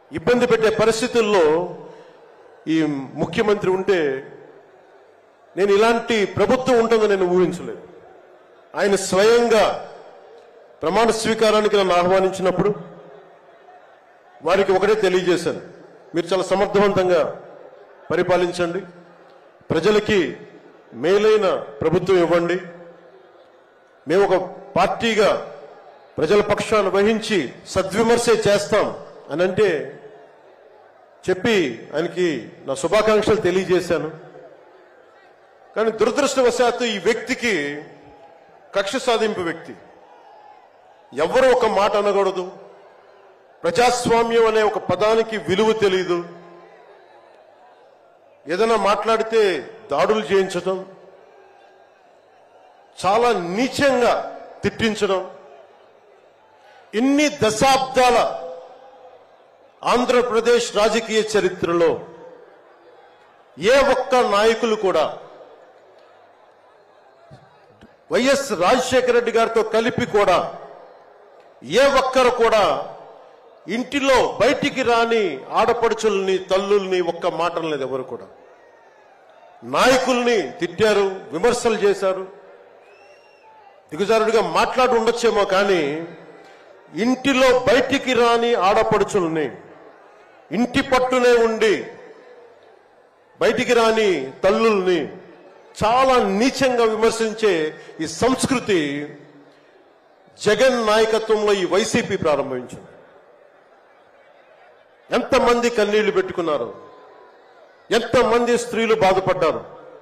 ఇబ్బంది పెట్టే పరిస్థితుల్లో ఈ ముఖ్యమంత్రి ఉంటే నేను ఇలాంటి ప్రభుత్వం ఉంటుందని నేను ఊహించలేదు ఆయన స్వయంగా ప్రమాణ స్వీకారానికి నన్ను ఆహ్వానించినప్పుడు వారికి ఒకటే తెలియజేశాను మీరు చాలా సమర్థవంతంగా పరిపాలించండి ప్రజలకి మేలైన ప్రభుత్వం ఇవ్వండి మేము ఒక పార్టీగా ప్రజల పక్షాన్ని వహించి సద్విమర్శే చేస్తాం అని అంటే చెప్పి ఆయనకి నా శుభాకాంక్షలు తెలియజేశాను కానీ దురదృష్టవశాత్తు ఈ వ్యక్తికి కక్ష సాధింపు వ్యక్తి ఎవరు ఒక మాట అనకూడదు ప్రజాస్వామ్యం అనే ఒక పదానికి విలువ తెలియదు ఏదైనా మాట్లాడితే దాడులు చేయించడం చాలా నీచంగా తిట్టించడం ఇన్ని దశాబ్దాల ఆంధ్రప్రదేశ్ రాజకీయ చరిత్రలో ఏ ఒక్క నాయకులు కూడా వైఎస్ రాజశేఖర రెడ్డి గారితో కలిపి కూడా ఏ ఒక్కరు కూడా ఇంటిలో బయటికి రాని ఆడపడుచుల్ని తల్లుల్ని ఒక్క మాట లేదు ఎవరు కూడా నాయకుల్ని తిట్టారు విమర్శలు చేశారు దిగుజారుడిగా మాట్లాడి ఉండొచ్చేమో కానీ ఇంటిలో బయటికి రాని ఆడపడుచుల్ని ఇంటి పట్టునే ఉండి బయటికి రాని తల్లుల్ని చాలా నీచంగా విమర్శించే ఈ సంస్కృతి జగన్ నాయకత్వంలో ఈ వైసీపీ ప్రారంభించింది ఎంతమంది కన్నీళ్లు పెట్టుకున్నారు ఎంతమంది స్త్రీలు బాధపడ్డారు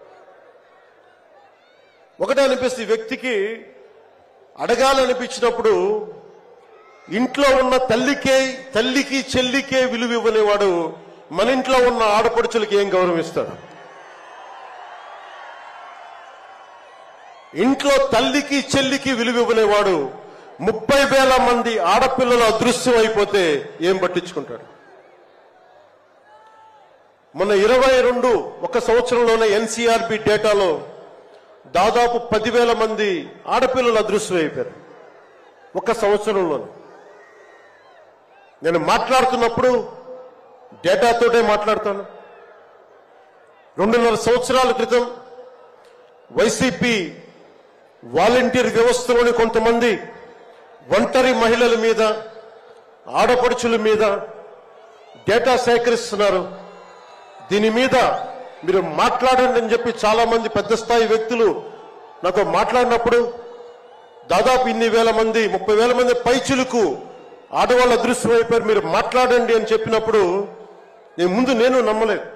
ఒకటే అనిపిస్తుంది ఈ వ్యక్తికి అడగాలనిపించినప్పుడు ఇంట్లో ఉన్న తల్లికే తల్లికి చెల్లికే విలువ ఇవ్వనేవాడు మన ఇంట్లో ఉన్న ఆడపడుచులకి ఏం గౌరవిస్తాడు ఇంట్లో తల్లికి చెల్లికి విలువ ఇవ్వనేవాడు ముప్పై వేల మంది ఆడపిల్లలు అదృశ్యం అయిపోతే ఏం పట్టించుకుంటాడు మొన్న ఇరవై రెండు ఒక సంవత్సరంలోనే ఎన్సీఆర్బి డేటాలో దాదాపు పదివేల మంది ఆడపిల్లలు అదృశ్యం అయిపోయారు ఒక సంవత్సరంలోనే నేను మాట్లాడుతున్నప్పుడు డేటాతోటే మాట్లాడతాను రెండున్నర సంవత్సరాల క్రితం వైసీపీ వాలంటీర్ వ్యవస్థలోని కొంతమంది ఒంటరి మహిళల మీద ఆడపడుచుల మీద డేటా సేకరిస్తున్నారు దీని మీద మీరు మాట్లాడండి అని చెప్పి చాలా మంది పెద్ద స్థాయి వ్యక్తులు నాతో మాట్లాడినప్పుడు దాదాపు ఇన్ని వేల మంది ముప్పై వేల మంది పైచులకు ఆడవాళ్ళు అదృశ్యం అయిపోయారు మీరు మాట్లాడండి అని చెప్పినప్పుడు నేను ముందు నేను నమ్మలేదు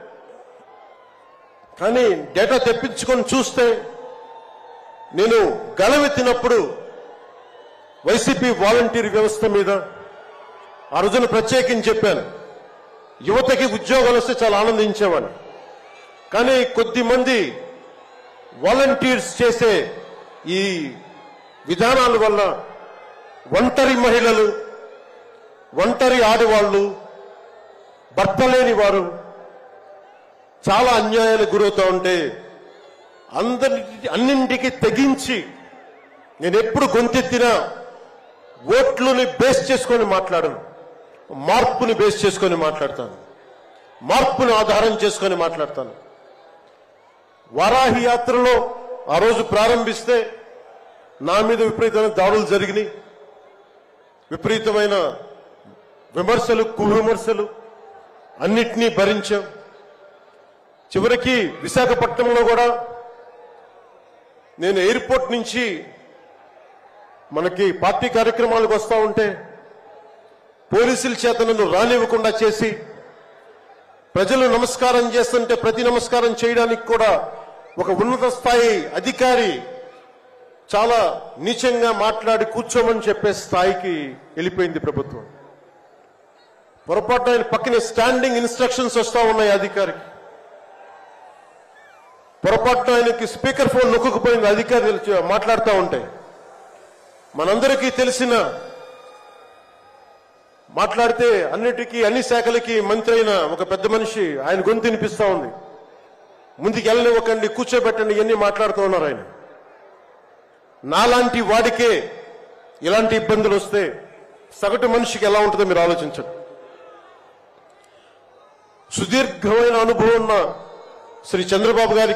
కానీ డేటా తెప్పించుకొని చూస్తే నేను గలవెత్తినప్పుడు వైసీపీ వాలంటీర్ వ్యవస్థ మీద ఆ రోజున ప్రత్యేకించి చెప్పాను యువతకి ఉద్యోగాలు వస్తే చాలా ఆనందించేవాడిని కానీ కొద్ది మంది వాలంటీర్స్ చేసే ఈ విధానాల వల్ల ఒంటరి మహిళలు ఒంటరి ఆడవాళ్ళు భర్త లేని వారు చాలా అన్యాయాలకు గురవుతూ ఉంటే అందరి అన్నింటికి తెగించి నేను ఎప్పుడు గొంతెత్తినా ఓట్లుని బేస్ చేసుకొని మాట్లాడను మార్పుని బేస్ చేసుకొని మాట్లాడతాను మార్పుని ఆధారం చేసుకొని మాట్లాడతాను వారాహి యాత్రలో ఆ రోజు ప్రారంభిస్తే నా మీద విపరీతమైన దాడులు జరిగినాయి విపరీతమైన విమర్శలు కువిమర్శలు అన్నిటినీ భరించాం చివరికి విశాఖపట్నంలో కూడా నేను ఎయిర్పోర్ట్ నుంచి మనకి పార్టీ కార్యక్రమాలకు వస్తూ ఉంటే పోలీసుల చేత నన్ను రానివ్వకుండా చేసి ప్రజలు నమస్కారం చేస్తుంటే ప్రతి నమస్కారం చేయడానికి కూడా ఒక ఉన్నత స్థాయి అధికారి చాలా నీచంగా మాట్లాడి కూర్చోమని చెప్పే స్థాయికి వెళ్ళిపోయింది ప్రభుత్వం పొరపాటు ఆయన పక్కనే స్టాండింగ్ ఇన్స్ట్రక్షన్స్ వస్తా ఉన్నాయి అధికారికి పొరపాటున ఆయనకి స్పీకర్ ఫోన్ నొక్కుకుపోయింది అధికారులు చే- మాట్లాడుతూ ఉంటాయి మనందరికీ తెలిసిన మాట్లాడితే అన్నిటికీ అన్ని శాఖలకి మంత్రి అయిన ఒక పెద్ద మనిషి ఆయన గొంతు వినిపిస్తా ఉంది ముందుకు వెళ్ళనివ్వకండి కూర్చోబెట్టండి ఇవన్నీ మాట్లాడుతూ ఉన్నారు ఆయన నాలాంటి వాడికే ఇలాంటి ఇబ్బందులు వస్తే సగటు మనిషికి ఎలా ఉంటుందో మీరు ఆలోచించండి సుదీర్ఘమైన అనుభవం ఉన్న శ్రీ చంద్రబాబు గారికి